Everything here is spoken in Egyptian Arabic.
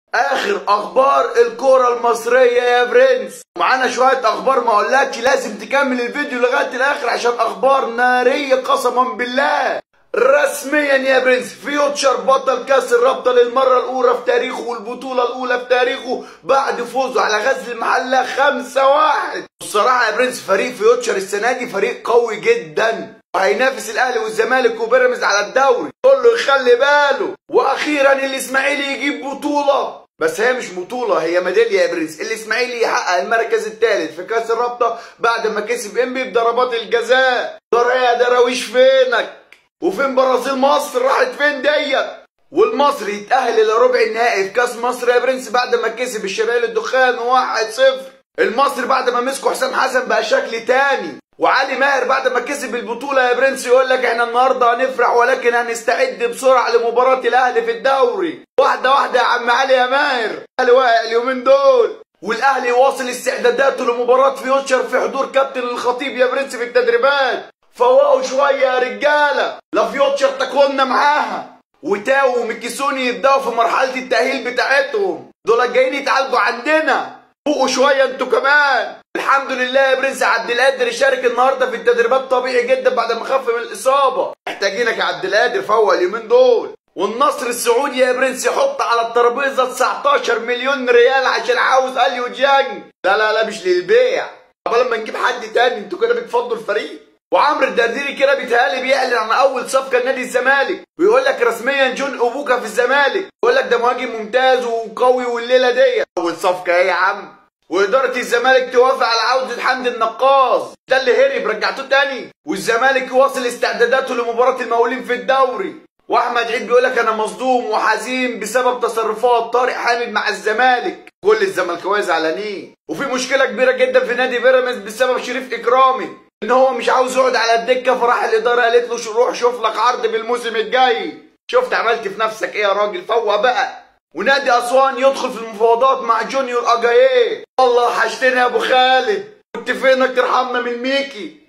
اخر اخبار الكرة المصرية يا برنس معانا شوية اخبار ما اقولكش لازم تكمل الفيديو لغاية الاخر عشان اخبار نارية قسما بالله رسميا يا برنس فيوتشر بطل كاس الرابطة للمرة الأولى في تاريخه والبطولة الأولى في تاريخه بعد فوزه على غزل المحلة 5 واحد الصراحة يا برنس فريق فيوتشر السنة دي فريق قوي جدا وهينافس الأهلي والزمالك وبيراميدز على الدوري كله يخلي باله وأخيرا الإسماعيلي يجيب بطولة بس هي مش بطولة هي ميدالية يا برنس الإسماعيلي يحقق المركز الثالث في كأس الرابطة بعد ما كسب إنبي بضربات الجزاء ترى يا دراويش فينك وفين برازيل مصر راحت فين ديت والمصري يتأهل إلى ربع النهائي في كأس مصر يا برنس بعد ما كسب الشمال الدخان 1-0 المصري بعد ما مسكوا حسام حسن بقى شكل تاني وعلي ماهر بعد ما كسب البطولة يا برنس يقول لك احنا النهارده هنفرح ولكن هنستعد بسرعة لمباراة الأهلي في الدوري واحدة واحدة يا عم علي يا ماهر الأهلي واقع اليومين دول والأهلي واصل استعداداته لمباراة فيوتشر في حضور كابتن الخطيب يا برنس في التدريبات فوقوا شوية يا رجالة لا فيوتشر تاكلنا معاها وتاو وميكيسوني يبدأوا في مرحلة التأهيل بتاعتهم دول جايين يتعالجوا عندنا فوقوا شوية انتوا كمان الحمد لله يا برنس عبد القادر يشارك النهارده في التدريبات طبيعي جدا بعد ما خف من الإصابة محتاجينك يا عبد القادر فوق اليومين دول والنصر السعودي يا برنس يحط على الترابيزة 19 مليون ريال عشان عاوز اليو جانج لا لا لا مش للبيع طب لما نجيب حد تاني انتوا كده بتفضوا الفريق وعمرو الدرديري كده بيتهيألي بيعلن عن اول صفقه لنادي الزمالك ويقول لك رسميا جون اوبوكا في الزمالك يقول لك ده مهاجم ممتاز وقوي والليله دي اول صفقه ايه يا عم وإدارة الزمالك توافق على عودة حمدي النقاص ده اللي هرب رجعته تاني والزمالك يواصل استعداداته لمباراة المقاولين في الدوري واحمد عيد بيقول لك انا مصدوم وحزين بسبب تصرفات طارق حامد مع الزمالك كل الزملكاويه زعلانين وفي مشكله كبيره جدا في نادي بيراميدز بسبب شريف اكرامي ان هو مش عاوز يقعد على الدكه فراح الاداره قالت له روح شوف لك عرض بالموسم الجاي شفت عملت في نفسك ايه يا راجل فوق بقى ونادي اسوان يدخل في المفاوضات مع جونيور اجاييه والله وحشتني يا ابو خالد كنت فينك ترحمنا من ميكي